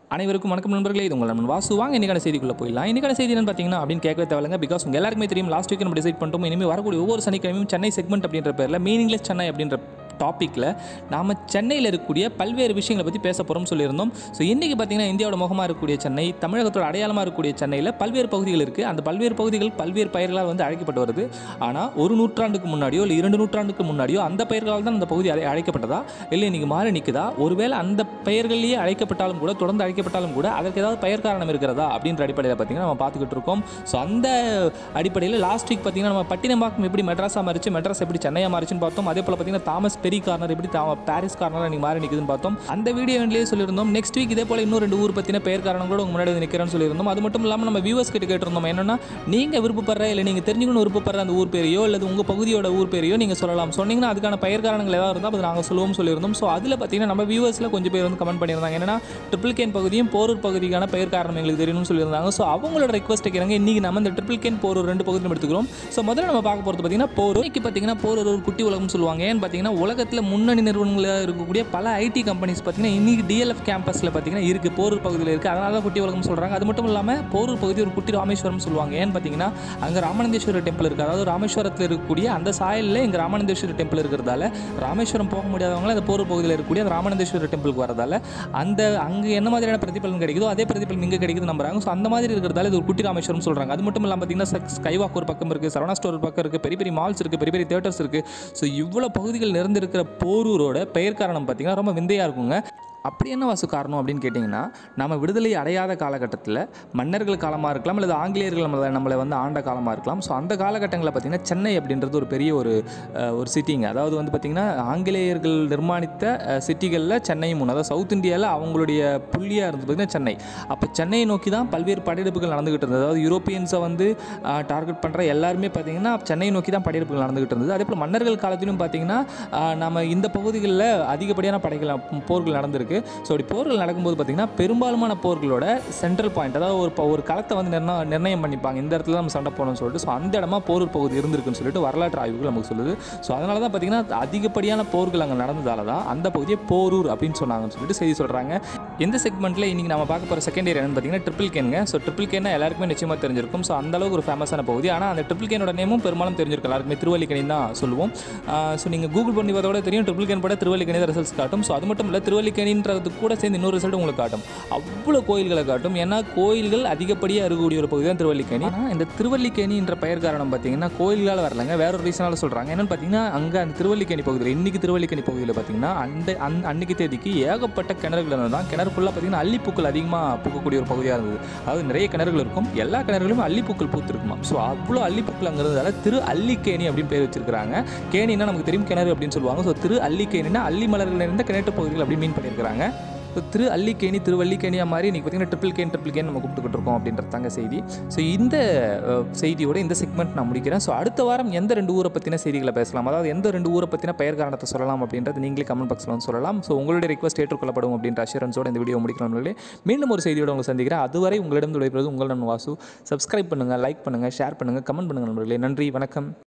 அனைவருக்கும் வணக்கம் நண்பர்களே இது உங்கள் நண்பன் வாசு வாங்க இன்னைக்கான செய்திக்குள்ள போயிடலாம் இன்னைக்கான செய்தி என்னன்னு பார்த்தீங்கன்னா அப்படின்னு கேட்கவே தேவையில்லைங்க பிகாஸ் உங்க எல்லாருக்குமே தெரியும் லாஸ்ட் வீக் நம்ம டிசைட் பண்ணிட்டோம் இனிமேல் வரக்கூடிய ஒவ்வொரு சனிக்கிழமையும் சென்னை செக்மெண்ட் அப்படின்ற பேரில் மீனிங்லெஸ் சென்னை அப்படின்ற டாப்பிக்கில் நாம் சென்னையில் இருக்கக்கூடிய பல்வேறு விஷயங்களை பற்றி பேச போகிறோம்னு சொல்லியிருந்தோம் ஸோ இன்றைக்கி பார்த்தீங்கன்னா இந்தியாவோட முகமாக இருக்கக்கூடிய சென்னை தமிழகத்தோட அடையாளமாக இருக்கக்கூடிய சென்னையில் பல்வேறு பகுதிகள் இருக்குது அந்த பல்வேறு பகுதிகள் பல்வேறு பெயர்களால் வந்து அழைக்கப்பட்டு வருது ஆனால் ஒரு நூற்றாண்டுக்கு முன்னாடியோ இல்லை இரண்டு நூற்றாண்டுக்கு முன்னாடியோ அந்த பெயர்களால் தான் அந்த பகுதி அழை அழைக்கப்பட்டதா இல்லை இன்றைக்கி மாறி நிற்குதா ஒருவேளை அந்த பெயர்களையே அழைக்கப்பட்டாலும் கூட தொடர்ந்து அழைக்கப்பட்டாலும் கூட அதற்கு ஏதாவது பெயர் காரணம் இருக்கிறதா அப்படின்ற அடிப்படையில் பார்த்தீங்கன்னா நம்ம பார்த்துக்கிட்டு இருக்கோம் ஸோ அந்த அடிப்படையில் லாஸ்ட் வீக் பார்த்தீங்கன்னா நம்ம பட்டினம்பாக்கம் எப்படி மெட்ராஸாக மாறிச்சு மெட்ராஸ் எப்படி சென்னையாக மாறிச்சுன்னு பார்த்தோம் அதே போல் பார்த்தீங்கன்னா தாமஸ் பெரி கார்னர் எப்படி தா பாரிஸ் கார்னர் இன்னைக்கு மாறி நிற்குதுன்னு பார்த்தோம் அந்த வீடியோ எண்ட்லேயே சொல்லியிருந்தோம் நெக்ஸ்ட் வீக் இதே போல் இன்னும் ரெண்டு ஊர் பற்றின பெயர் காரணங்களோட உங்க முன்னாடி வந்து நிற்கிறேன்னு சொல்லியிருந்தோம் அது மட்டும் இல்லாமல் நம்ம வியூவர்ஸ் கிட்ட கேட்டிருந்தோம் என்னன்னா நீங்கள் விருப்பப்படுற இல்லை நீங்கள் தெரிஞ்சுக்கணும் விருப்பப்படுற அந்த ஊர் பேரையோ அல்லது உங்கள் பகுதியோட ஊர் பேரையோ நீங்கள் சொல்லலாம் சொன்னீங்கன்னா அதுக்கான பெயர் காரணங்கள் ஏதாவது இருந்தால் அது நாங்கள் சொல்லுவோம் சொல்லியிருந்தோம் ஸோ அதில் பார்த்தீங்கன்னா நம்ம வியூவர்ஸில் கொஞ்சம் பேர் வந்து கமெண்ட் பண்ணியிருந்தாங்க என்னன்னா ட்ரிபிள் கேன் பகுதியும் போரூர் பகுதிக்கான பெயர் காரணம் எங்களுக்கு தெரியணும்னு சொல்லியிருந்தாங்க ஸோ அவங்களோட ரெக்வஸ்ட் கேட்குறாங்க இன்றைக்கி நம்ம இந்த ட்ரிபிள் கேன் போரூர் ரெண்டு பகுதியும் எடுத்துக்கிறோம் ஸோ முதல்ல நம்ம பார்க்க போகிறது பார்த்தீங்கன்னா போரூர் இன்னைக்கு பார்த்தீங்கன்னா போரூர் ஒரு குட்டி உலகம்னு சொல்லுவாங்க ஏன்னு பார்த்தீங்கன்னா உலகத்தில் முன்னணி நிறுவனங்களில் இருக்கக்கூடிய பல ஐடி கம்பெனிஸ் பார்த்தீங்கன்னா இன்னைக்கு டிஎல்எஃப் கேம்பஸில் பார்த்தீங்கன்னா இருக்குது போரூர் பகுதியில் இருக்குது அதனால தான் குட்டி உலகம் சொல்கிறாங்க அது மட்டும் இல்லாமல் போரூர் பகுதி ஒரு குட்டி ராமேஸ்வரம் சொல்லுவாங்க ஏன்னு பார்த்தீங்கன்னா அங்கே ராமானந்தேஸ்வரர் டெம்பிள் இருக்குது அதாவது ராமேஸ்வரத்தில் இருக்கக்கூடிய அந்த சாயலில் இங்கே ராமானந்தேஸ்வரர் டெம்பிள் இருக்கிறதால ராமேஸ்வரம் போக முடியாதவங்க அந்த போரூர் பகுதியில் இருக்கக்கூடிய அந்த ராமானந்தேஸ்வரர் டெம்பிளுக்கு வரதால அந்த அங்கே என்ன மாதிரியான பிரதிபலன் கிடைக்குதோ அதே பிரதிபலன் இங்கே கிடைக்குது நம்புறாங்க ஸோ அந்த மாதிரி இருக்கிறதால இது ஒரு குட்டி ராமேஸ்வரம் சொல்கிறாங்க அது மட்டும் இல்லாமல் பார்த்தீங்கன்னா ஸ்கைவாக் ஒரு பக்கம் இருக்குது சரவணா ஸ்டோர் ஒரு பக்கம் இருக்குது பெரிய பெரிய மால்ஸ் இருக்குது பெரிய பெரிய தேட்டர்ஸ் இருக்குது ஸோ இவ்வளோ பகுதிகள் நிறைந்திருக்கிற போரூரோட பெயர் காரணம் பார்த்தீங்கன்னா ரொம்ப விந்தையாக இருக்குங்க அப்படி என்ன வாசு காரணம் அப்படின்னு கேட்டிங்கன்னா நம்ம விடுதலை அடையாத காலகட்டத்தில் மன்னர்கள் காலமாக இருக்கலாம் அல்லது ஆங்கிலேயர்கள் நம்மளை நம்மளை வந்து ஆண்ட காலமாக இருக்கலாம் ஸோ அந்த காலகட்டங்களில் பார்த்திங்கன்னா சென்னை அப்படின்றது ஒரு பெரிய ஒரு அஹ், ஒரு சிட்டிங்க அதாவது வந்து பார்த்திங்கன்னா ஆங்கிலேயர்கள் நிர்மாணித்த சிட்டிகளில் சென்னையும் ஒன்று அதாவது சவுத் இந்தியாவில் அவங்களுடைய புள்ளியாக இருந்தது பார்த்திங்கன்னா சென்னை அப்போ சென்னையை நோக்கி தான் பல்வேறு படையெடுப்புகள் நடந்துகிட்டு இருந்தது அதாவது யூரோப்பியன்ஸை வந்து டார்கெட் பண்ணுற எல்லாருமே பார்த்திங்கன்னா சென்னையை நோக்கி தான் படையெடுப்புகள் நடந்துகிட்டு இருந்தது அதே போல் மன்னர்கள் காலத்திலும் பார்த்திங்கன்னா ஆஹ், நம்ம இந்த பகுதிகளில் அதிகப்படியான படைகள் போர்கள் நடந்திருக்கு ஸோ அப்படி போர்கள் நடக்கும்போது பார்த்திங்கன்னா பெரும்பாலுமான போர்களோட சென்ட்ரல் பாயிண்ட் அதாவது ஒரு ப- ஒரு களத்தை வந்து நிர்ண நிர்ணயம் பண்ணிப்பாங்க இந்த இடத்துல தான் நம்ம சண்டை போகணும்னு சொல்லிட்டு ஸோ அந்த இடமா போரூர் பகுதி இருந்திருக்குன்னு சொல்லிட்டு வரலாற்று ஆய்வுகள் நமக்கு சொல்லுது ஸோ அதனால தான் பார்த்திங்கன்னா அதிகப்படியான போர்கள் அங்கே நடந்ததால தான் அந்த பகுதியை போரூர் அப்படின்னு சொன்னாங்கன்னு சொல்லிட்டு செய்தி சொல்கிறாங்க எந்த செக்மெண்ட்டில் இன்றைக்கி நம்ம பார்க்க போகிற செகண்ட் இயர் என்னன்னு பார்த்தீங்கன்னா ட்ரிபிள் கேனுங்க ஸோ ட்ரிபிள் கேனா எல்லாருக்குமே நிச்சயமாக தெரிஞ்சிருக்கும் ஸோ அந்த அளவுக்கு ஒரு ஃபேமஸான பகுதி ஆனால் அந்த ட்ரிபிள் கேனோட நேமும் பெரும்பாலும் தெரிஞ்சிருக்கும் எல்லாருக்குமே திருவல்லிக்கணி தான் சொல்லுவோம் ஸோ நீங்கள் கூகுள் பண்ணி பார்த்தோட தெரியும் ட்ரிபிள் கேன் பட திருவல்லிக்கணி தான் ரிசல்ட்ஸ் காட்டும் ஸோ அது மட்டும் இல்லை திருவல்லிக்கணின்றது கூட சேர்ந்து இன்னொரு ரிசல்ட் உங்களுக்கு காட்டும் அவ்வளோ கோயில்களை காட்டும் ஏன்னா கோயில்கள் அதிகப்படியாக இருக்கக்கூடிய ஒரு பகுதி தான் திருவல்லிக்கணி ஆனால் இந்த திருவல்லிக்கணின்ற பெயர் காரணம் பார்த்தீங்கன்னா கோயில்களால் வரலங்க வேற ஒரு ரீசனால சொல்கிறாங்க என்னன்னு பார்த்தீங்கன்னா அங்கே அந்த திருவல்லிக்கணி பகுதியில் இன்னைக்கு திருவல்லிக்கணி பகுதியில் பார்த்தீங்கன்னா அந்த அந் அன்னைக்கு தேதிக்கு ஏகப்பட்ட கிணறுகள் இருந்தது தான் கிணறு ஃபுல்லாக பார்த்தீங்கன்னா அல்லிப்பூக்கள் அதிகமாக பூக்கக்கூடிய ஒரு பகுதியாக இருந்தது அதாவது நிறைய கிணறுகள் இருக்கும் எல்லா கிணறுகளும் அல்லிப்பூக்கள் பூத்திருக்குமா ஸோ அவ்வளோ அல்லிப்பூக்கள் அங்கே இருந்ததால திரு அல்லிக்கேணி அப்படின்னு பேர் வச்சிருக்காங்க கேணின்னா நமக்கு தெரியும் கிணறு அப்படின்னு சொல்லுவாங்க ஸோ திரு அல்லிக்கேணினா அல்லி மலர்கள் நிறைந்த கிணற்று பகுதிகள் அப்படி மீன் பண்ணியிருக்கிறாங்க ஸோ திரு அல்லிக்கேணி திருவல்லிக்கேணியா மாதிரி இன்றைக்கி பார்த்தீங்கன்னா ட்ரிபிள் கேன் ட்ரிபிள் கேன் நம்ம கூப்பிட்டுக்கிட்டு இருக்கோம் அப்படின்றது தாங்க செய்தி ஸோ இந்த அஹ், செய்தியோட இந்த செக்மெண்ட் நான் முடிக்கிறேன் ஸோ அடுத்த வாரம் எந்த ரெண்டு ஊரை பற்றின செய்திகளை பேசலாம் அதாவது எந்த ரெண்டு ஊரை பற்றின பெயர் காரணத்தை சொல்லலாம் அப்படின்றது நீங்களே கமெண்ட் பாக்ஸில் வந்து சொல்லலாம் ஸோ உங்களுடைய ரெக்வஸ்ட் ஏற்றுக்கொள்ளப்படும் அப்படின்ற அஷூரன்ஸோட இந்த வீடியோ முடிக்கலாம் நண்பர்களே. மீண்டும் ஒரு செய்தியோட உங்களை சந்திக்கிறேன் அதுவரை உங்களிடம் விடைபெறுவது உங்கள் நன் வாசு சப்ஸ்கிரைப் பண்ணுங்கள் லைக் பண்ணுங்கள் ஷேர் பண்ணுங்கள் கமெண்ட் பண்ணுங்கள் நண்பர்களே நன்றி வணக்கம்